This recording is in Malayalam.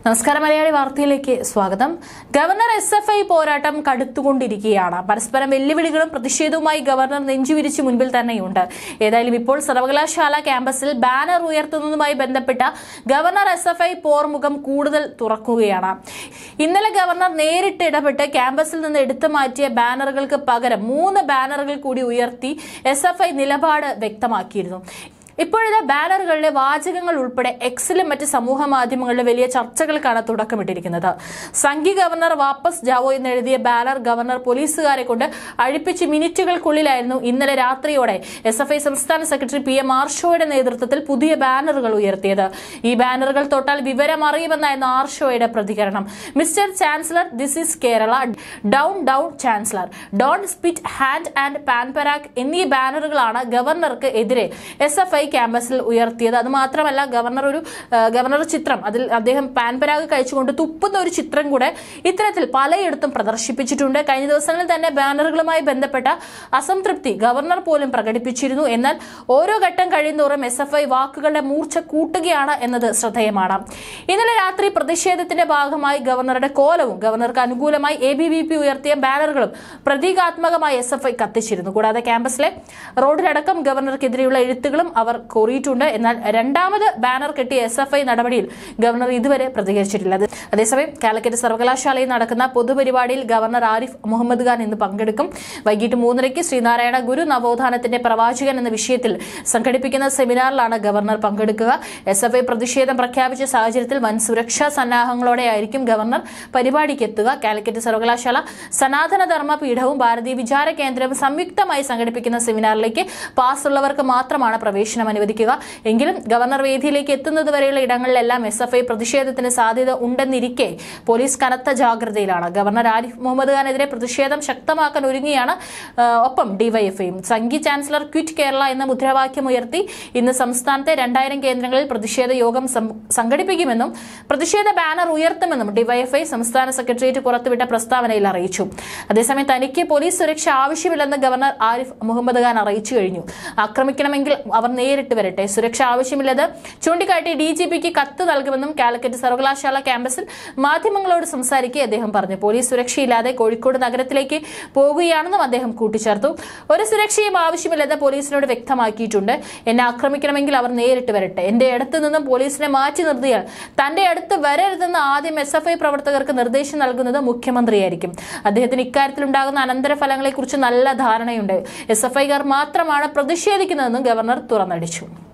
നമസ്കാരം മലയാളി വാർത്തയിലേക്ക് സ്വാഗതം ഗവർണർ എസ് എഫ് ഐ പോരാട്ടം കടുത്തുകൊണ്ടിരിക്കുകയാണ് പരസ്പരം വെല്ലുവിളികളും പ്രതിഷേധവുമായി ഗവർണർ നെഞ്ചുവിരിച്ച് മുൻപിൽ തന്നെയുണ്ട് ഏതായാലും ഇപ്പോൾ സർവകലാശാല ക്യാമ്പസിൽ ബാനർ ഉയർത്തുന്നതുമായി ബന്ധപ്പെട്ട ഗവർണർ എസ് എഫ് ഐ പോർമുഖം കൂടുതൽ തുറക്കുകയാണ് ഇന്നലെ ഗവർണർ നേരിട്ട് ഇടപെട്ട് ക്യാമ്പസിൽ നിന്ന് എടുത്തു മാറ്റിയ ബാനറുകൾക്ക് പകരം മൂന്ന് ബാനറുകൾ കൂടി ഉയർത്തി എസ് എഫ് ഐ നിലപാട് വ്യക്തമാക്കിയിരുന്നു ഇപ്പോഴത്തെ ബാനറുകളിലെ വാചകങ്ങൾ ഉൾപ്പെടെ എക്സിലും മറ്റ് സമൂഹ മാധ്യമങ്ങളിലെ വലിയ ചർച്ചകൾക്കാണ് തുടക്കമിട്ടിരിക്കുന്നത് സംഘി ഗവർണർ വാപ്പസ് ജാവോ എന്നെഴുതിയ ബാനർ ഗവർണർ പോലീസുകാരെ കൊണ്ട് അഴിപ്പിച്ച് മിനിറ്റുകൾക്കുള്ളിലായിരുന്നു ഇന്നലെ രാത്രിയോടെ എസ് എഫ് ഐ സംസ്ഥാന സെക്രട്ടറി പി എം ആർഷോയുടെ നേതൃത്വത്തിൽ പുതിയ ബാനറുകൾ ഉയർത്തിയത് ഈ ബാനറുകൾ തൊട്ടാൽ വിവരം അറിയുമെന്നായിരുന്നു ആർഷോയുടെ പ്രതികരണം mister chancellor this is Kerala down down chancellor don't spit hand and Pan Parag എന്നീ ബാനറുകളാണ് ഗവർണർക്ക് എതിരെ എസ് എഫ് ഐ ക്യാമ്പസിൽ ഉയർത്തിയത് അത് മാത്രമല്ല ഗവർണർ ഒരു ആ, ഗവർണർ ചിത്രം അതിൽ അദ്ദേഹം പാൻപരാഗ് കഴിച്ചുകൊണ്ട് തുപ്പുന്ന ഒരു ചിത്രം കൂടെ ഇത്തരത്തിൽ പലയിടത്തും പ്രദർശിപ്പിച്ചിട്ടുണ്ട് കഴിഞ്ഞ ദിവസങ്ങളിൽ തന്നെ ബാനറുകളുമായി ബന്ധപ്പെട്ട അസംതൃപ്തി ഗവർണർ പോലും പ്രകടിപ്പിച്ചിരുന്നു എന്നാൽ ഓരോ ഘട്ടം കഴിയുന്തോറും എസ് എഫ് ഐ വാക്കുകളുടെ മൂർച്ച കൂട്ടുകയാണ് എന്നത് ശ്രദ്ധേയമാണ് ഇന്നലെ രാത്രി പ്രതിഷേധത്തിന്റെ ഭാഗമായി ഗവർണറുടെ കോലവും ഗവർണർക്ക് അനുകൂലമായി എ ബി വി പി ഉയർത്തിയ ബാനറുകളും പ്രതീകാത്മകമായി എസ് എഫ് ഐ കത്തിച്ചിരുന്നു കൂടാതെ ക്യാമ്പസിലെ റോഡിലടക്കം ഗവർണർക്കെതിരെയുള്ള എഴുത്തുകളും അവർ കോറിയിട്ടുണ്ട് എന്നാൽ രണ്ടാമത് ബാനർ കെട്ടിയ എസ് എഫ് ഐ നടപടിയിൽ ഗവർണർ ഇതുവരെ പ്രതികരിച്ചിട്ടില്ല അത് അതേസമയം കാലിക്കറ്റ് സർവകലാശാലയിൽ നടക്കുന്ന പൊതുപരിപാടിയിൽ ഗവർണർ ആരിഫ് മുഹമ്മദ് ഖാൻ ഇന്ന് പങ്കെടുക്കും വൈകിട്ട് മൂന്നരയ്ക്ക് ശ്രീനാരായണ ഗുരു നവോത്ഥാനത്തിന്റെ പ്രവാചകൻ എന്ന വിഷയത്തിൽ സംഘടിപ്പിക്കുന്ന സെമിനാറിലാണ് ഗവർണർ പങ്കെടുക്കുക എസ് എഫ് ഐ പ്രതിഷേധം പ്രഖ്യാപിച്ച സാഹചര്യത്തിൽ വൻ സുരക്ഷാ സന്നാഹങ്ങളോടെയായിരിക്കും ഗവർണർ പരിപാടിക്ക് എത്തുക കാലിക്കറ്റ് സർവകലാശാല സനാതന ധർമ്മ പീഠവും ഭാരതീയ വിചാര കേന്ദ്രവും സംയുക്തമായി സംഘടിപ്പിക്കുന്ന സെമിനാറിലേക്ക് പാസ് ഉള്ളവർക്ക് മാത്രമാണ് പ്രവേശനം അനുവദിക്കുക എങ്കിലും ഗവർണർ വേദിയിലേക്ക് എത്തുന്നത് വരെയുള്ള ഇടങ്ങളിലെല്ലാം എസ് എഫ് ഐ പ്രതിഷേധത്തിന് സാധ്യത ഉണ്ടെന്നിരിക്കെ പോലീസ് കനത്ത ജാഗ്രതയിലാണ് ഗവർണർ ആരിഫ് മുഹമ്മദ് ഖാനെതിരെ പ്രതിഷേധം ശക്തമാക്കാൻ ഒരുങ്ങിയാണ് ആ, ഒപ്പം ഡിവൈഎഫ്ഐയും സംഘി ചാൻസലർ ക്വിറ്റ് കേരള എന്ന മുദ്രാവാക്യം ഉയർത്തി ഇന്ന് സംസ്ഥാനത്തെ രണ്ടായിരം കേന്ദ്രങ്ങളിൽ പ്രതിഷേധ യോഗം സം- സംഘടിപ്പിക്കുമെന്നും പ്രതിഷേധ ബാനർ ഉയർത്തുമെന്നും ഡിവൈഎഫ്ഐ സംസ്ഥാന സെക്രട്ടേറിയറ്റ് പുറത്തുവിട്ട പ്രസ്താവനയിൽ അറിയിച്ചു അതേസമയം തനിക്ക് പോലീസ് സുരക്ഷ ആവശ്യമില്ലെന്ന് ഗവർണർ ആരിഫ് മുഹമ്മദ് ഖാൻ അറിയിച്ചു കഴിഞ്ഞു ആക്രമിക്കണമെങ്കിൽ അവർ നേരിട്ട് വരട്ടെ സുരക്ഷ ആവശ്യമില്ലത് ചൂണ്ടിക്കാട്ടി ഡി ജി പിക്ക് കത്ത് നൽകുമെന്നും കാലിക്കറ്റ് സർവകലാശാല ക്യാമ്പസിൽ മാധ്യമങ്ങളോട് സംസാരിക്കെ അദ്ദേഹം പറഞ്ഞു പോലീസ് സുരക്ഷയില്ലാതെ കോഴിക്കോട് നഗരത്തിലേക്ക് പോകുകയാണെന്നും അദ്ദേഹം കൂട്ടിച്ചേർത്തു ഒരു സുരക്ഷയും ആവശ്യമില്ലെന്ന് പോലീസിനോട് വ്യക്തമാക്കിയിട്ടുണ്ട് എന്നെ ആക്രമിക്കണമെങ്കിൽ അവർ നേരിട്ട് വരട്ടെ എന്റെ അടുത്ത് നിന്നും പോലീസിനെ മാറ്റി നിർത്തിയാൽ തന്റെ അടുത്ത് വരരുതെന്ന് ആദ്യം എസ് എഫ് ഐ പ്രവർത്തകർക്ക് നിർദ്ദേശം നൽകുന്നത് മുഖ്യമന്ത്രിയായിരിക്കും അദ്ദേഹത്തിന് ഇക്കാര്യത്തിലുണ്ടാകുന്ന അനന്തരഫലങ്ങളെക്കുറിച്ച് നല്ല ധാരണയുണ്ട് എസ് എഫ് ഐക്കാർ മാത്രമാണ് പ്രതിഷേധിക്കുന്നതെന്നും ഗവർണർ തുറന്നടിച്ചു